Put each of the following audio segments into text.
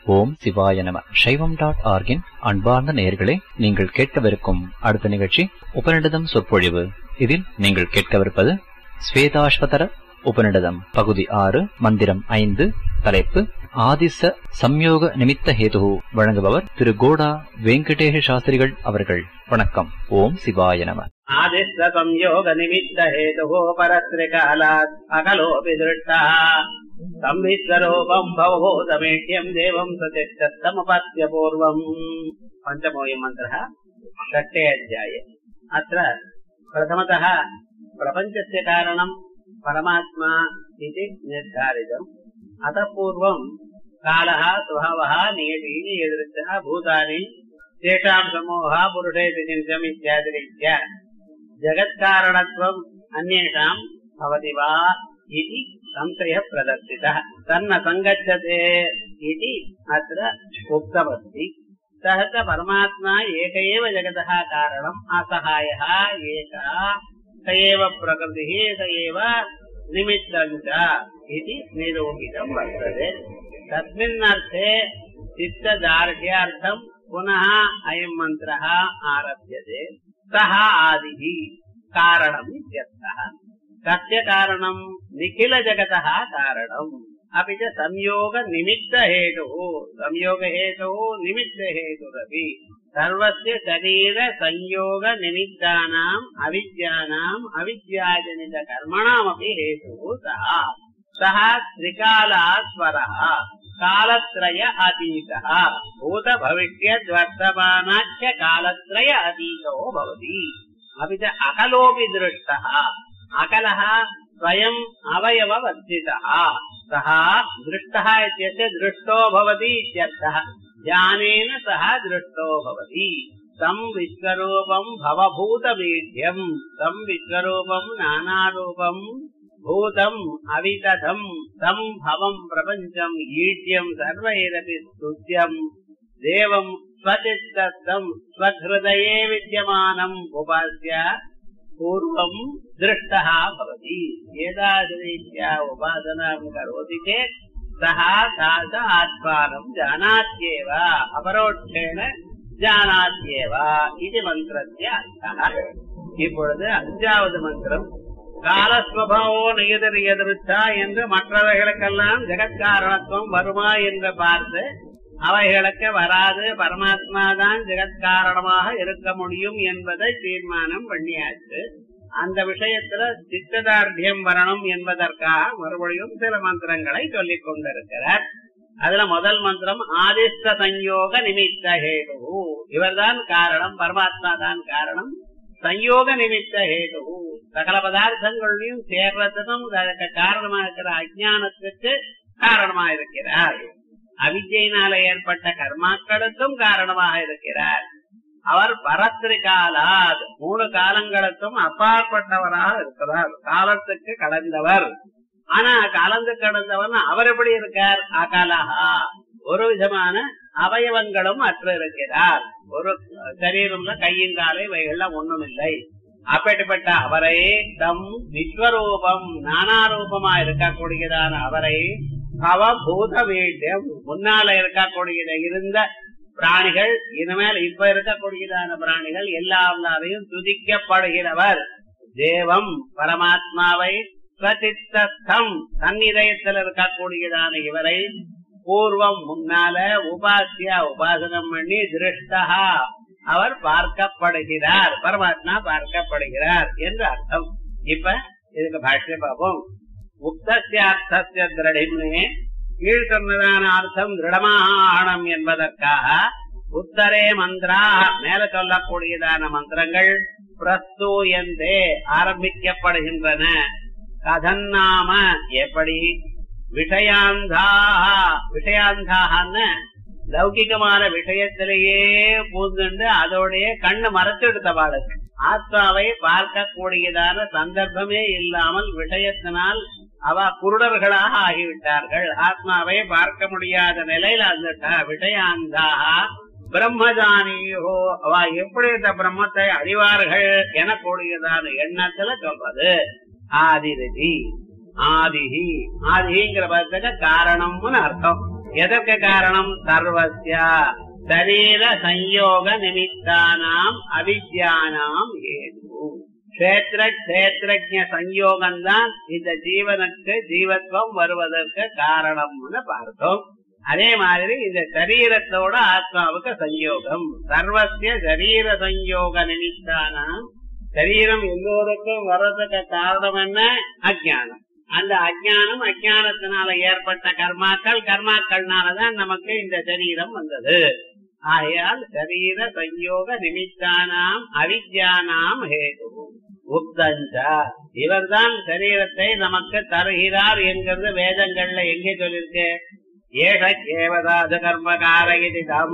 ஓம் சிவாய நம சைவம் டாட் ஆர்கின் அன்பார்ந்த நேயர்களே நீங்கள் கேட்கவிருக்கும் அடுத்த நிகழ்ச்சி உபநிடதம் சொற்பொழிவு இதில் நீங்கள் கேட்கவிருப்பது ஸ்வேதாஸ்வதர உபநிடதம் பகுதி ஆறு மந்திரம் ஐந்து தலைப்பு ஆதிச சம்யோக நிமித்த ஹேது வழங்குபவர் திரு கோடா வெங்கடேஷ சாஸ்திரிகள் அவர்கள் வணக்கம் ஓம் சிவாய நம आदिश्च संयोगनिमित्तहेतुः परस्त्रिकालात् अकलोऽपि दृष्टः संविश्वरूपम् भवभूतमेढ्यम् देवम् प्रतिष्ठस्तमुपत्य पूर्वम् पञ्चमोऽयम् मन्त्रः षष्ठे अध्याये अत्र प्रथमतः प्रपञ्चस्य कारणम् परमात्मा इति निर्धारितम् अतः पूर्वम् कालः स्वभावः नियतिः नियदृशः भूतानि तेषाम् समूहः पुरुषेति नित्यम् इत्यादिरीत्या जगत्कारणत्वम् अन्येषाम् भवति वा इति संशयः प्रदर्शितः तन्न सङ्गच्छते इति अत्र उक्तमस्ति सः च परमात्मा एक एव जगतः कारणम् असहायः एकः स एव प्रकृतिः स एव निमित्तम् च इति निरूपितम् वर्तते तस्मिन्नर्थे चित्तदार्ढ्यार्थम् पुनः अयम् मन्त्रः आरभ्यते सः आदिः कारणम् इत्यर्थः कस्य कारणम् निखिलजगतः कारणम् अपि च संयोगनिमित्तहेतुः संयोगहेतुः निमित्तहेतुरपि सर्वस्य शरीरसंयोगनिमित्तानाम् अविद्यानाम् अविद्याजनितकर्मणामपि हेतुः सः सः त्रिकालास्वरः कालत्रय अतीतः भूतभविष्यद्वर्तमानाख्य कालत्रय अतीतो भवति अपि च अकलोऽपि दृष्टः अकलः स्वयम् अवयववर्जितः सः दृष्टः इत्यस्य दृष्टो भवति इत्यर्थः ज्ञानेन सः दृष्टो भवति तम् विश्वरूपम् भवभूतमीढ्यम् तम् विश्वरूपम् नानारूपम् भूतम् अविदधम् तम् भवम् प्रपञ्चम् ईड्यम् सर्वैरपि स्तुत्यम् देवम् स्वचित्तस्थम् स्वहृदये विद्यमानम् उपास्य पूर्वम् दृष्टः भवति एतादृरीत्या उपासनाम् करोति चेत् सः तास आत्मानम् जानात्येव अपरोक्षेण जानात्येव इति मन्त्रस्य अर्थः இப்பொழுது அஞ்சாவது மந்திரம் காலஸ்வபாவோ நியதர் எதிர்த்தா என்று மற்றவைகளுக்கெல்லாம் ஜெகத்காரணத்துவம் வருமா என்று பார்த்து அவைகளுக்கு வராது பரமாத்மா தான் ஜெகத்காரணமாக இருக்க முடியும் என்பதை தீர்மானம் பண்ணியாச்சு அந்த விஷயத்துல சித்ததார்த்தியம் வரணும் என்பதற்காக மறுபடியும் சில மந்திரங்களை சொல்லிக் கொண்டிருக்கிறார் அதுல முதல் மந்திரம் ஆதிஷ்ட சஞ்சோக நிமித்த ஹேது இவர்தான் காரணம் பரமாத்மா தான் காரணம் சயோக நிமித்த ஹேது சகல பதார்த்தங்களையும் சேர்றதுக்கும் அதற்கு காரணமா இருக்கிற அஜானத்துக்கு காரணமா இருக்கிறார் அவிஜயினால ஏற்பட்ட கர்மாக்களுக்கும் காரணமாக இருக்கிறார் அவர் பரத்திரிகாலாத் மூணு காலங்களுக்கும் அப்பாற்பட்டவராக இருக்கிறார் காலத்துக்கு கடந்தவர் ஆனா கலந்து கடந்தவர் அவர் எப்படி இருக்கார் அகலஹா ஒரு விதமான அவயவங்களும் அற்ற இருக்கிறார் ஒரு சரீரம்ல கையின் காலை இவைகள்லாம் ஒண்ணும் இல்லை அப்பேற்பட்ட அவரை தம் விஸ்வரூபம் நானாரூபமா இருக்கக்கூடியதான அவரை அவபூத வேண்டியம் முன்னால இருக்கக்கூடியத இருந்த பிராணிகள் இனிமேல் இப்ப இருக்கக்கூடியதான பிராணிகள் எல்லாரையும் துதிக்கப்படுகிறவர் தேவம் பரமாத்மாவை ஸ்வசித்தம் தன்னிதயத்தில் இருக்கக்கூடியதான இவரை பூர்வம் முன்னால உபாசியா உபாசனம் பண்ணி திருஷ்டா அவர் பார்க்கப்படுகிறார் பரமாத்மா பார்க்கப்படுகிறார் என்று அர்த்தம் இப்ப இதுக்கு பாஷ்ய பார்ப்போம் உக்தசியார்த்தசிய திரடிமே கீழ் சொன்னதான அர்த்தம் திருடமாகணும் என்பதற்காக உத்தரே மந்திரா மேல சொல்லக்கூடியதான மந்திரங்கள் பிரஸ்தூயந்தே ஆரம்பிக்கப்படுகின்றன கதன்னாம எப்படி விஷயாந்தாக விஷயாந்தாகன்னு லௌகிகமான விஷயத்திலேயே பூந்துண்டு அதோடைய கண்ணு மறைச்செடுத்தவாளுக்கு ஆத்மாவை பார்க்கக்கூடியதான சந்தர்ப்பமே இல்லாமல் விஷயத்தினால் அவ குருடர்களாக ஆகிவிட்டார்கள் ஆத்மாவை பார்க்க முடியாத நிலையில வந்துட்டா விஷயாந்தாக பிரம்மஜானியோ அவ எப்படி இந்த பிரம்மத்தை அறிவார்கள் எனக்கூடியதான எண்ணத்துல சொல்றது ஆதிரதி ஆதிஹி ஆதிங்கிற பதத்துக்கு காரணம்னு அர்த்தம் எதற்கு காரணம் சர்வஸ்யா சரீர சம்யோக நிமித்தானாம் அவித்யானாம் ஏது கஷேத்திர கஷேத்திரஜ சம்யோகம் தான் இந்த ஜீவனுக்கு ஜீவத்வம் வருவதற்கு காரணம்னு பார்த்தோம் அதே மாதிரி இந்த சரீரத்தோட ஆத்மாவுக்கு சம்யோகம் சர்வசிய சரீர சம்யோக நிமித்தானாம் சரீரம் எல்லோருக்கும் வர்றதுக்கு காரணம் என்ன அஜானம் அந்த அஜானம் அஜானத்தினால ஏற்பட்ட கர்மாக்கள் கர்மாக்கள்னாலதான் நமக்கு இந்த சரீரம் வந்தது ஆகையால் சரீர சம்யோக நிமித்தானாம் அவித்யானாம் ஹேது உத்தஞ்சா இவர்தான் சரீரத்தை நமக்கு தருகிறார் என்கிறது வேதங்கள்ல எங்கே சொல்லிருக்கு ஏக கேவதாது கர்மகார இதிதம்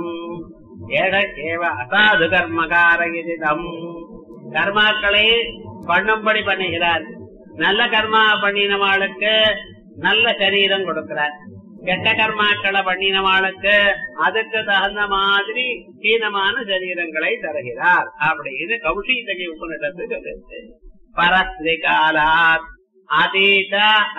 ஏக கேவ அசாது கர்மகார இதிதம் கர்மாக்களை பண்ணும்படி பண்ணுகிறார் நல்ல கர்மா பண்ணினவாளுக்கு நல்ல சரீரம் கொடுக்கிறார் கெட்ட கர்மாக்களை பண்ணினவாளுக்கு அதுக்கு தகுந்த மாதிரி ஹீனமான சரீரங்களை தருகிறார் அப்படின்னு கௌஷீதகி உபனிடத்து சொல்லிருக்கு பரஸ்தி காலாத் அதீத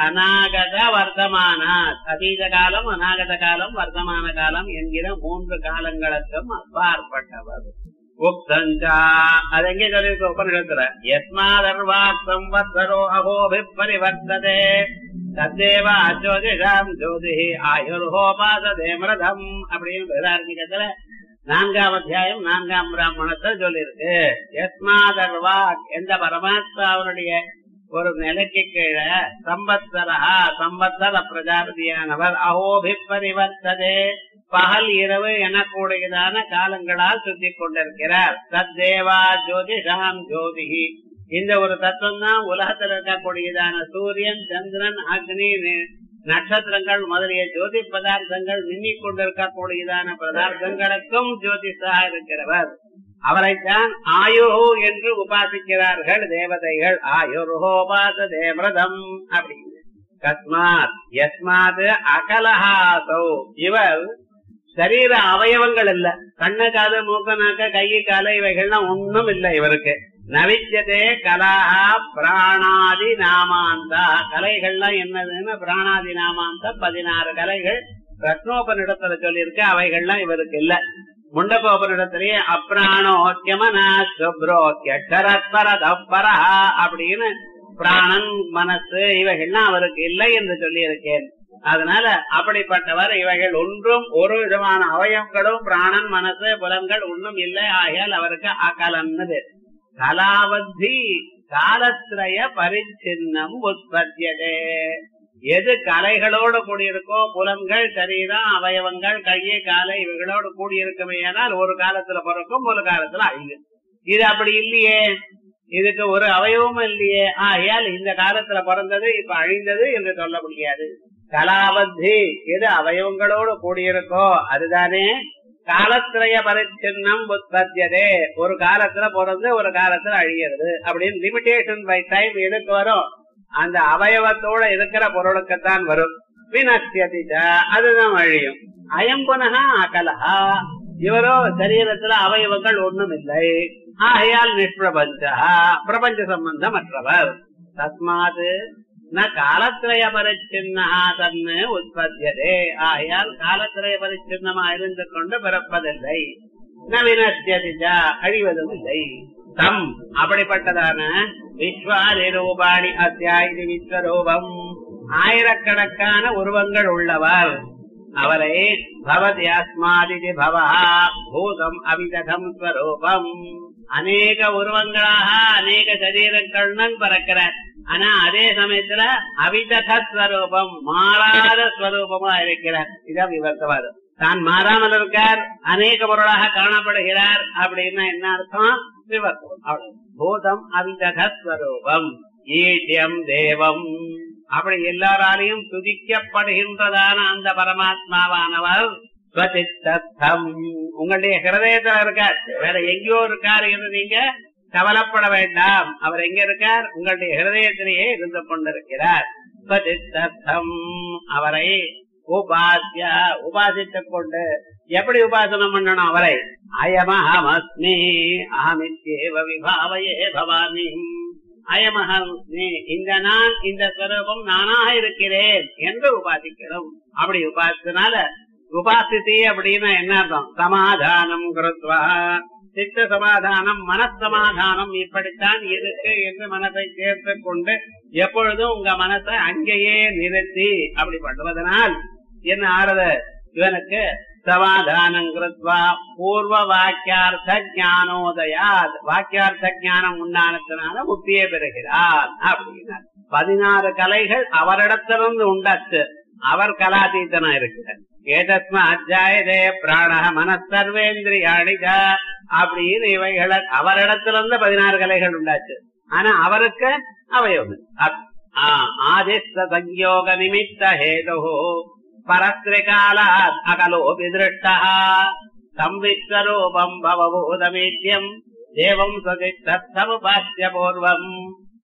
அநாகத வர்த்தமானாத் அதீத காலம் அநாகத காலம் வர்த்தமான காலம் என்கிற மூன்று காலங்களுக்கும் அப்பாற்பட்டவர் உக்தஞ்சா அது எங்கே சொல்லிருக்கு உபனிடத்துல யஸ்மாதர்வா சம்வத்சரோ அகோபி பரிவர்த்ததே தத்தேவ அஜோதிஷாம் ஜோதி ஆயுர்ஹோபாததே மிருதம் அப்படின்னு வேதாரண்யத்துல நான்காம் அத்தியாயம் நான்காம் பிராமணத்தில் சொல்லியிருக்கு யஸ்மாதர்வா எந்த பரமாத்மாவனுடைய ஒரு நிலைக்கு கீழே சம்பத்சரா சம்பத்சர பிரஜாபதியானவர் அஹோபி பரிவர்த்ததே பகல் இரவு எனக்கூடியதான காலங்களால் சுத்தி கொண்டிருக்கிறார் தத்தேவா ஜோதிஷாம் ஜோதிஹி இந்த ஒரு தத்துவம் தான் உலகத்தில் இருக்கக்கூடியதான சூரியன் சந்திரன் அக்னி நட்சத்திரங்கள் முதலிய ஜோதி பதார்த்தங்கள் மின்னிக் கொண்டிருக்கக்கூடியதான பதார்த்தங்களுக்கும் ஜோதிஷாக இருக்கிறவர் அவரைத்தான் ஆயோ என்று உபாசிக்கிறார்கள் தேவதைகள் ஆயுர்ஹோபாச தேமிரதம் அப்படின்னு கஸ்மாத் யஸ்மாத் அகலஹாசௌ இவர் சரீர அவயவங்கள் இல்ல கண்ணு காது மூக்க நாக்க கை கால இவைகள்லாம் ஒண்ணும் இல்ல இவருக்கு நவிச்சதே கலாஹா பிராணாதி நாமாந்தா கலைகள்லாம் என்னதுன்னு பிராணாதி நாமாந்த பதினாறு கலைகள் ரத்னோபனிடத்துல சொல்லியிருக்க அவைகள்லாம் இவருக்கு இல்ல முண்டகோபனிடத்திலேயே அப்ராணோக்கியமனா சுப்ரோக்கியரத்பரதப்பரா அப்படின்னு பிராணன் மனசு இவைகள்லாம் அவருக்கு இல்லை என்று சொல்லி இருக்கேன் அதனால அப்படிப்பட்டவர் இவைகள் ஒன்றும் ஒரு விதமான அவயவங்களும் பிராணன் மனசு புலன்கள் ஒன்றும் இல்லை ஆகையால் அவருக்கு அகலன்னு கலாவத்தி காலத்திரய பரிச்சின்னம் உற்பத்தியதே எது கலைகளோடு கூடியிருக்கோ புலன்கள் சரீரம் அவயவங்கள் கையை காலை இவைகளோடு கூடியிருக்கவே ஆனால் ஒரு காலத்துல பிறக்கும் ஒரு காலத்துல அழியும் இது அப்படி இல்லையே இதுக்கு ஒரு அவயவமும் இல்லையே ஆகையால் இந்த காலத்துல பிறந்தது இப்ப அழிந்தது என்று சொல்ல முடியாது கலாபத்தி எது அவயவங்களோடு கூடியிருக்கோ அதுதானே காலத்திரய பரிச்சின்னம் உற்பத்தியதே ஒரு காலத்துல பிறந்து ஒரு காலத்துல அழியிறது அப்படின்னு லிமிடேஷன் பை டைம் எதுக்கு வரும் அந்த அவயவத்தோட இருக்கிற பொருளுக்குத்தான் வரும் வினசியதிச்ச அதுதான் அழியும் அயம் புனகா அகலஹா இவரோ சரீரத்துல அவயவங்கள் ஒண்ணும் இல்லை ஆகையால் நிஷ்பிரபஞ்சா பிரபஞ்ச சம்பந்தமற்றவர் தஸ்மாது ந காலத்திரய பரிச்சின்னா தன்னு உற்பத்தியதே ஆகையால் காலத்திரய பரிச்சின்னமா இருந்து கொண்டு பிறப்பதில்லை நவீனத்தியா அழிவதும் இல்லை தம் அப்படிப்பட்டதான விஸ்வாதி ரூபாணி அத்தியாயி விஸ்வரூபம் ஆயிரக்கணக்கான உருவங்கள் உள்ளவர் அவரை பவதி அஸ்மாதிதி பவா பூதம் அவிதகம் ஸ்வரூபம் அநேக உருவங்களாக அநேக சரீரங்களுடன் பறக்கிறார் ஆனா அதே சமயத்துல அவிதகஸ்வரூபம் மாறாத ஸ்வரூபமா இருக்கிறார் இதான் விவர்த்தவாதம் தான் மாறாமல் இருக்கார் அநேக பொருளாக காணப்படுகிறார் அப்படின்னா என்ன அர்த்தம் விவர்த்தம் அவ்வளவு பூதம் அவிதகஸ்வரூபம் ஈட்டியம் தேவம் அப்படி எல்லாராலையும் துதிக்கப்படுகின்றதான அந்த பரமாத்மாவானவர் ஸ்வசித்தம் உங்களுடைய ஹிருதயத்துல இருக்கார் வேற எங்கேயோ இருக்கார் என்று நீங்க கவலைப்பட வேண்டாம் அவர் எங்க இருக்கார் உங்களுடைய ஹிருதயத்திலேயே இருந்து கொண்டிருக்கிறார் ஸ்வசித்தம் அவரை உபாசிய உபாசித்துக் கொண்டு எப்படி உபாசனம் பண்ணணும் அவரை அயமஹமஸ்மி அகமித்யேவ விபாவையே பவாமி அயமஹமஸ்மி இந்த நான் இந்த ஸ்வரூபம் நானாக இருக்கிறேன் என்று உபாசிக்கிறோம் அப்படி உபாசினால உபாசித்தி அப்படின்னு என்ன அர்த்தம் சமாதானம் கிருத்வா சித்த சமாதானம் மனசமாதானம் இப்படித்தான் இருக்கு என்று மனதை சேர்த்து கொண்டு எப்பொழுதும் உங்க மனசை அங்கேயே நிறுத்தி அப்படி பண்ணுவதனால் என்ன ஆறுது இவனுக்கு சமாதானம் கிருத்வா பூர்வ வாக்கியார்த்த ஞானோதயாத் வாக்கியார்த்த ஞானம் உண்டானத்தினால முக்தியை பெறுகிறார் அப்படின்னார் பதினாறு கலைகள் அவரிடத்திலிருந்து உண்டாச்சு அவர் கலாதீத்தனா இருக்கிறார் ஏதஸ்மா அத்தியாயதே பிராண மனசர்வேந்திரியாணிக அப்படின்னு இவைகளை அவரிடத்திலிருந்து பதினாறு கலைகள் உண்டாச்சு ஆனா அவருக்கு அவையோடு ஆதிஸ்த சங்கயோக நிமித்த ஹேது பரஸ்திரிகாலாத் அகலோபி திருஷ்டா சம்விஸ்வரூபம் பவபூதமேத்யம் தேவம் சதித்தமுபாசிய பூர்வம்